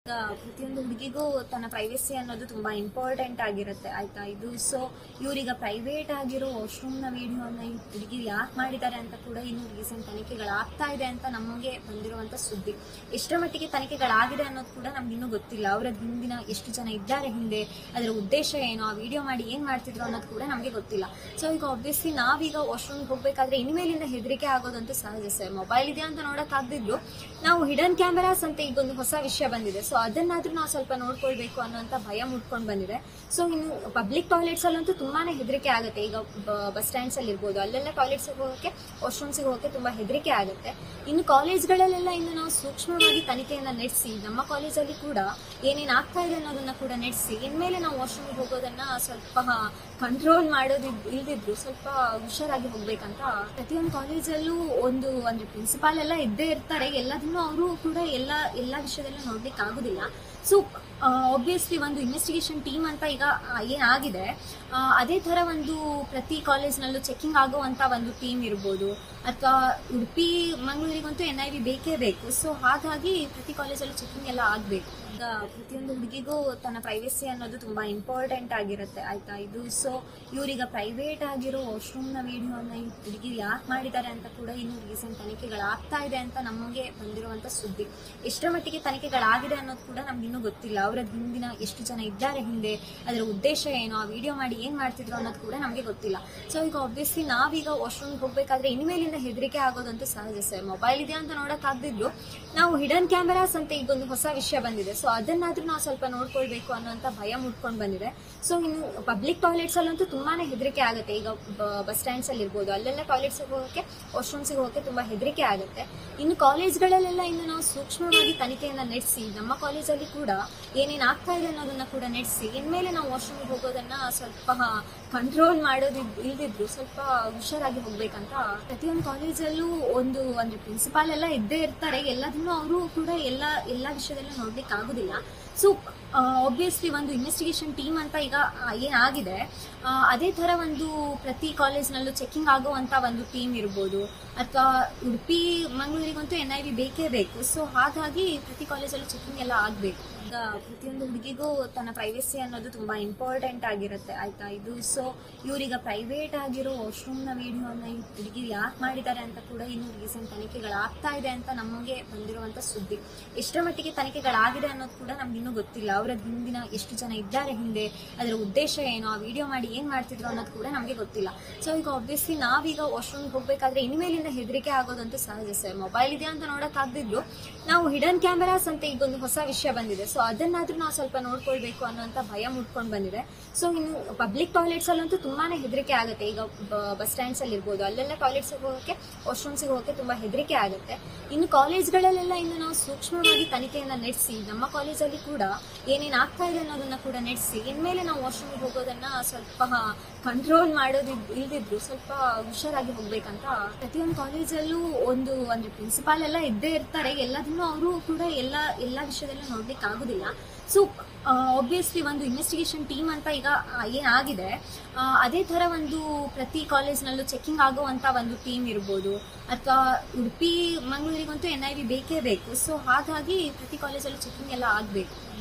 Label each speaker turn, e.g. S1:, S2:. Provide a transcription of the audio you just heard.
S1: ಈಗ ಪ್ರತಿಯೊಂದು ಹುಡುಗಿಗೂ ತನ್ನ ಪ್ರೈವೇಸಿ ಅನ್ನೋದು ತುಂಬಾ ಇಂಪಾರ್ಟೆಂಟ್ ಆಗಿರುತ್ತೆ ಆಯ್ತಾ ಇದು ಸೊ ಇವ್ರೀಗ ಪ್ರೈವೇಟ್ ಆಗಿರೋ ವಾಶ್ರೂಮ್ನ ವಿಡಿಯೋನ ಈ ಹುಡುಗಿ ಯಾಕೆ ಮಾಡಿದ್ದಾರೆ ಅಂತ ಕೂಡ ಇನ್ನು ರೀಸೆಂಟ್ ತನಿಖೆಗಳಾಗ್ತಾ ಇದೆ ಅಂತ ನಮಗೆ ಬಂದಿರುವಂತ ಸುದ್ದಿ ಎಷ್ಟರ ಮಟ್ಟಿಗೆ ತನಿಖೆಗಳಾಗಿದೆ ಅನ್ನೋದು ಕೂಡ ನಮ್ಗೆ ಇನ್ನೂ ಗೊತ್ತಿಲ್ಲ ಅವರ ಹಿಂದಿನ ಎಷ್ಟು ಜನ ಇದ್ದಾರೆ ಹಿಂದೆ ಅದರ ಉದ್ದೇಶ ಏನು ಆ ವಿಡಿಯೋ ಮಾಡಿ ಏನ್ ಮಾಡ್ತಿದ್ರು ಅನ್ನೋದು ಕೂಡ ನಮಗೆ ಗೊತ್ತಿಲ್ಲ ಸೊ ಈಗ ಆಬ್ವಿಯಸ್ಲಿ ನಾವೀಗ ವಾಶ್ರೂಮ್ಗೆ ಹೋಗ್ಬೇಕಾದ್ರೆ ಇನ್ಮೇಲಿಂದ ಹೆದರಿಕೆ ಆಗೋದಂತೂ ಸಹಜ ಸರ್ ಮೊಬೈಲ್ ಇದೆ ಅಂತ ನೋಡಕ್ಕಾಗ್ದಿದ್ರು ನಾವು ಹಿಡನ್ ಕ್ಯಾಮೆರಾಸ್ ಅಂತ ಈಗ ಒಂದು ಹೊಸ ವಿಷಯ ಬಂದಿದೆ ಸೊ ಅದನ್ನಾದ್ರೂ ನಾವು ಸ್ವಲ್ಪ ನೋಡ್ಕೊಳ್ಬೇಕು ಅನ್ನೋಂಥ ಭಯ ಮುಟ್ಕೊಂಡು ಬಂದಿದೆ ಸೊ ಇನ್ನು ಪಬ್ಲಿಕ್ ಟಾಯ್ಲೆಟ್ಸ್ ಅಲ್ಲಂತೂ ತುಂಬಾನೇ ಹೆದರಿಕೆ ಆಗುತ್ತೆ ಈಗ ಬಸ್ ಸ್ಟ್ಯಾಂಡ್ಸ್ ಅಲ್ಲಿ ಇರ್ಬೋದು ಅಲ್ಲೆಲ್ಲ ಟಾಯ್ಲೆಟ್ಸ್ ಹೋಗೋಕೆ ವಾಶ್ರೂಮ್ಸ್ಗೆ ಹೋಗೋಕೆ ತುಂಬಾ ಹೆದರಿಕೆ ಆಗುತ್ತೆ ಇನ್ನು ಕಾಲೇಜ್ಗಳಲ್ಲೆಲ್ಲ ಇನ್ನು ನಾವು ಸೂಕ್ಷ್ಮವಾಗಿ ತನಿಖೆಯನ್ನ ನಡೆಸಿ ನಮ್ಮ ಕಾಲೇಜಲ್ಲಿ ಕೂಡ ಏನೇನ್ ಆಗ್ತಾ ಇದೆ ಅನ್ನೋದನ್ನ ಕೂಡ ನಡೆಸಿ ಇನ್ಮೇಲೆ ನಾವು ವಾಶ್ರೂಮ್ಗೆ ಹೋಗೋದನ್ನ ಸ್ವಲ್ಪ ಕಂಟ್ರೋಲ್ ಮಾಡೋದು ಇಲ್ದಿದ್ರು ಸ್ವಲ್ಪ ಹುಷಾರಾಗಿ ಹೋಗ್ಬೇಕಂತ ಪ್ರತಿಯೊಂದು ಕಾಲೇಜಲ್ಲೂ ಒಂದು ಅಂದ್ರೆ ಪ್ರಿನ್ಸಿಪಾಲ್ ಎಲ್ಲ ಇದ್ದೇ ಇರ್ತಾರೆ ಎಲ್ಲದನ್ನು ಅವರು ಕೂಡ ಎಲ್ಲ ಎಲ್ಲ ವಿಷಯದಲ್ಲೂ ನೋಡ್ಲಿಕ್ಕೆ ಆಗುದಿಲ್ಲ ಸೊ ಆಬ್ವಿಯಸ್ಲಿ ಒಂದು ಇನ್ವೆಸ್ಟಿಗೇಷನ್ ಟೀಮ್ ಅಂತ ಈಗ ಆ, ಏನಾಗಿದೆ ಆ, ಅದೇ ತರ ಒಂದು ಪ್ರತಿ ಕಾಲೇಜ್ನಲ್ಲೂ ಚೆಕಿಂಗ್ ಆಗುವಂತ ಒಂದು ಟೀಮ್ ಇರ್ಬೋದು ಅಥವಾ ಉಡುಪಿ ಮಂಗಳೂರಿಗಂತೂ ಎನ್ ಐ ವಿ ಬೇಕೇ ಬೇಕು ಸೊ ಹಾಗಾಗಿ ಪ್ರತಿ ಕಾಲೇಜಲ್ಲೂ ಚೆಕಿಂಗ್ ಎಲ್ಲ ಆಗಬೇಕು ಈಗ ಪ್ರತಿಯೊಂದು ಹುಡುಗಿಗೂ ತನ್ನ ಪ್ರೈವೇಸಿ ಅನ್ನೋದು ತುಂಬಾ ಇಂಪಾರ್ಟೆಂಟ್ ಆಗಿರುತ್ತೆ ಆಯ್ತಾ ಇದು ಸೊ ಇವ್ರೀಗ ಪ್ರೈವೇಟ್ ಆಗಿರೋ ವಾಶ್ರೂಮ್ನ ವಿಡಿಯೋನ ಈ ಹುಡುಗಿ ಯಾಕೆ ಮಾಡಿದ್ದಾರೆ ಅಂತ ಕೂಡ ಇನ್ನು ರೀಸೆಂಟ್ ತನಿಖೆಗಳಾಗ್ತಾ ಇದೆ ಅಂತ ನಮಗೆ ಬಂದಿರುವಂತ ಸುದ್ದಿ ಎಷ್ಟರ ಮಟ್ಟಿಗೆ ತನಿಖೆಗಳಾಗಿದೆ ಅನ್ನೋದು ಕೂಡ ನಮ್ಗೆ ಇನ್ನೂ ಗೊತ್ತಿಲ್ಲ ಅವರ ಹಿಂದಿನ ಎಷ್ಟು ಜನ ಇದ್ದಾರೆ ಹಿಂದೆ ಅದರ ಉದ್ದೇಶ ಏನು ಆ ವಿಡಿಯೋ ಮಾಡಿ ಏನ್ ಮಾಡ್ತಿದ್ರು ಅನ್ನೋದು ಕೂಡ ನಮಗೆ ಗೊತ್ತಿಲ್ಲ ಸೊ ಈಗ ಆಬ್ವಿಯಸ್ಲಿ ನಾವೀಗ ವಾಶ್ರೂಮ್ಗೆ ಹೋಗ್ಬೇಕಾದ್ರೆ ಇನ್ಮೇಲಿಂದ ಹೆದರಿಕೆ ಆಗೋದಂತೂ ಸಹಜ ಸರ್ ಮೊಬೈಲ್ ಇದೆ ಅಂತ ನೋಡಕ್ಕಾಗ್ದಿದ್ರು ನಾವು ಹಿಡನ್ ಕ್ಯಾಮೆರಾಸ್ ಅಂತ ಈಗ ಒಂದು ಹೊಸ ವಿಷಯ ಬಂದಿದೆ ಸೊ ಅದನ್ನಾದ್ರೂ ನಾವು ಸ್ವಲ್ಪ ನೋಡ್ಕೊಳ್ಬೇಕು ಅನ್ನೋಂಥ ಭಯ ಮುಟ್ಕೊಂಡು ಬಂದಿದೆ ಸೊ ಇನ್ನು ಪಬ್ಲಿಕ್ ಟಾಯ್ಲೆಟ್ಸ್ ಅಲ್ಲಂತೂ ತುಂಬಾನೇ ಹೆದರಿಕೆ ಆಗುತ್ತೆ ಈಗ ಬಸ್ ಸ್ಟ್ಯಾಂಡ್ಸ್ ಅಲ್ಲಿ ಇರ್ಬೋದು ಅಲ್ಲೆಲ್ಲ ಟಾಯ್ಲೆಟ್ಸ್ ಹೋಗೋಕೆ ವಾಶ್ರೂಮ್ಸ್ಗೆ ಹೋಗೋಕೆ ತುಂಬಾ ಹೆದರಿಕೆ ಆಗುತ್ತೆ ಇನ್ನು ಕಾಲೇಜ್ಗಳಲ್ಲೆಲ್ಲ ಇನ್ನು ನಾವು ಸೂಕ್ಷ್ಮವಾಗಿ ತನಿಖೆಯನ್ನ ನಡೆಸಿ ನಮ್ಮ ಕಾಲೇಜಲ್ಲಿ ಕೂಡ ಏನೇನ್ ಆಗ್ತಾ ಇದೆ ಅನ್ನೋದನ್ನ ಕೂಡ ನಡೆಸಿ ಇನ್ಮೇಲೆ ನಾವು ವಾಶ್ರೂಮ್ಗೆ ಹೋಗೋದನ್ನ ಸ್ವಲ್ಪ ಕಂಟ್ರೋಲ್ ಮಾಡೋದು ಇಲ್ದಿದ್ರು ಸ್ವಲ್ಪ ಹುಷಾರಾಗಿ ಹೋಗ್ಬೇಕಂತ ಪ್ರತಿಯೊಂದು ಕಾಲೇಜಲ್ಲೂ ಒಂದು ಅಂದ್ರೆ ಪ್ರಿನ್ಸಿಪಾಲ್ ಎಲ್ಲ ಇದ್ದೇ ಇರ್ತಾರೆ ಎಲ್ಲದನ್ನು ಅವರು ಕೂಡ ಎಲ್ಲ ಎಲ್ಲ ವಿಷಯದಲ್ಲೂ ನೋಡ್ಲಿಕ್ಕೆ ಆಗುದಿಲ್ಲ ಸೊ ಆಬ್ವಿಯಸ್ಲಿ ಒಂದು ಇನ್ವೆಸ್ಟಿಗೇಷನ್ ಟೀಮ್ ಅಂತ ಈಗ ಆ, ಏನಾಗಿದೆ ಆ, ಅದೇ ತರ ಒಂದು ಪ್ರತಿ ಕಾಲೇಜ್ನಲ್ಲೂ ಚೆಕಿಂಗ್ ಆಗುವಂತ ಒಂದು ಟೀಮ್ ಇರ್ಬೋದು ಅಥವಾ ಉಡುಪಿ ಮಂಗಳೂರಿಗಂತೂ ಎನ್ ಐ ವಿ ಬೇಕೇ ಬೇಕು ಸೊ ಹಾಗಾಗಿ ಪ್ರತಿ ಕಾಲೇಜಲ್ಲೂ ಚೆಕಿಂಗ್ ಎಲ್ಲ ಆಗಬೇಕು ಈಗ ಪ್ರತಿಯೊಂದು ಹುಡುಗಿಗೂ ತನ್ನ ಪ್ರೈವೇಸಿ ಅನ್ನೋದು ತುಂಬಾ ಇಂಪಾರ್ಟೆಂಟ್ ಆಗಿರುತ್ತೆ ಆಯ್ತಾ ಇದು ಸೊ ಇವ್ರೀಗ ಪ್ರೈವೇಟ್ ಆಗಿರೋ ವಾಶ್ರೂಮ್ನ ವಿಡಿಯೋನ ಈ ಹುಡುಗಿ ಯಾಕೆ ಮಾಡಿದ್ದಾರೆ ಅಂತ ಕೂಡ ಇನ್ನು ರೀಸೆಂಟ್ ತನಿಖೆಗಳಾಗ್ತಾ ಇದೆ ಅಂತ ನಮಗೆ ಬಂದಿರುವಂತ ಸುದ್ದಿ ಎಷ್ಟರ ಮಟ್ಟಿಗೆ ತನಿಖೆಗಳಾಗಿದೆ ಅನ್ನೋದು ಕೂಡ ನಮ್ಗೆ ಇನ್ನೂ ಗೊತ್ತಿಲ್ಲ ಅವರ ಹಿಂದಿನ ಎಷ್ಟು ಜನ ಇದ್ದಾರೆ ಹಿಂದೆ ಅದರ ಉದ್ದೇಶ ಏನು ಆ ವಿಡಿಯೋ ಮಾಡಿ ಏನ್ ಮಾಡ್ತಿದ್ರು ಅನ್ನೋದು ಕೂಡ ನಮಗೆ ಗೊತ್ತಿಲ್ಲ ಸೊ ಈಗ ಆಬ್ವಿಯಸ್ಲಿ ನಾವೀಗ ವಾಶ್ರೂಮ್ಗೆ ಹೋಗ್ಬೇಕಾದ್ರೆ ಇನ್ಮೇಲಿಂದ ಹೆದರಿಕೆ ಆಗೋದಂತೂ ಸಹಜ ಸರ್ ಮೊಬೈಲ್ ಇದೆ ಅಂತ ನೋಡಕ್ಕಾಗ್ದಿದ್ರು ನಾವು ಹಿಡನ್ ಕ್ಯಾಮೆರಾಸ್ ಅಂತ ಈಗ ಒಂದು ಹೊಸ ವಿಷಯ ಬಂದಿದೆ ಸೊ ಅದನ್ನಾದ್ರೂ ನಾವು ಸ್ವಲ್ಪ ನೋಡ್ಕೊಳ್ಬೇಕು ಅನ್ನೋಂಥ ಭಯ ಮುಟ್ಕೊಂಡು ಬಂದಿದೆ ಸೊ ಇನ್ನು ಪಬ್ಲಿಕ್ ಟಾಯ್ಲೆಟ್ಸ್ ಅಲ್ಲಂತೂ ತುಂಬಾನೇ ಹೆದರಿಕೆ ಆಗುತ್ತೆ ಈಗ ಬಸ್ ಸ್ಟ್ಯಾಂಡ್ಸ್ ಅಲ್ಲಿ ಇರ್ಬೋದು ಅಲ್ಲೆಲ್ಲ ಟಾಯ್ಲೆಟ್ಸ್ ಹೋಗೋಕೆ ವಾಶ್ರೂಮ್ಸ್ಗೆ ಹೋಗೋಕೆ ತುಂಬಾ ಹೆದರಿಕೆ ಆಗುತ್ತೆ ಇನ್ನು ಕಾಲೇಜ್ಗಳಲ್ಲೆಲ್ಲ ಇನ್ನು ನಾವು ಸೂಕ್ಷ್ಮವಾಗಿ ತನಿಖೆಯನ್ನ ನಡೆಸಿ ನಮ್ಮ ಕಾಲೇಜಲ್ಲಿ ಕೂಡ ಏನೇನ್ ಆಗ್ತಾ ಇದೆ ಅನ್ನೋದನ್ನ ಕೂಡ ನಡೆಸಿ ಇನ್ಮೇಲೆ ನಾವು ವಾಶ್ರೂಮ್ಗೆ ಹೋಗೋದನ್ನ ಸ್ವಲ್ಪ ಕಂಟ್ರೋಲ್ ಮಾಡೋದು ಇಲ್ದಿದ್ರು ಸ್ವಲ್ಪ ಹುಷಾರಾಗಿ ಹೋಗ್ಬೇಕಂತ ಪ್ರತಿಯೊಂದು ಕಾಲೇಜಲ್ಲೂ ಒಂದು ಅಂದ್ರೆ ಪ್ರಿನ್ಸಿಪಾಲ್ ಎಲ್ಲ ಇದ್ದೇ ಇರ್ತಾರೆ ಎಲ್ಲದನ್ನು ಅವರು ಕೂಡ ಎಲ್ಲ ಎಲ್ಲ ವಿಷಯದಲ್ಲೂ ನೋಡ್ಲಿಕ್ಕೆ ಆಗುದಿಲ್ಲ ಸೊ ಆಬ್ವಿಯಸ್ಲಿ ಒಂದು ಇನ್ವೆಸ್ಟಿಗೇಷನ್ ಟೀಮ್ ಅಂತ ಈಗ ಆ, ಏನಾಗಿದೆ ಆ, ಅದೇ ತರ ಒಂದು ಪ್ರತಿ ಕಾಲೇಜ್ನಲ್ಲೂ ಚೆಕಿಂಗ್ ಆಗುವಂತ ಒಂದು ಟೀಮ್ ಇರ್ಬೋದು ಅಥವಾ ಉಡುಪಿ ಮಂಗಳೂರಿಗಂತೂ ಎನ್ ಐ ವಿ ಬೇಕೇ ಬೇಕು ಸೊ ಹಾಗಾಗಿ ಪ್ರತಿ ಕಾಲೇಜಲ್ಲೂ ಚೆಕಿಂಗ್ ಎಲ್ಲ ಆಗಬೇಕು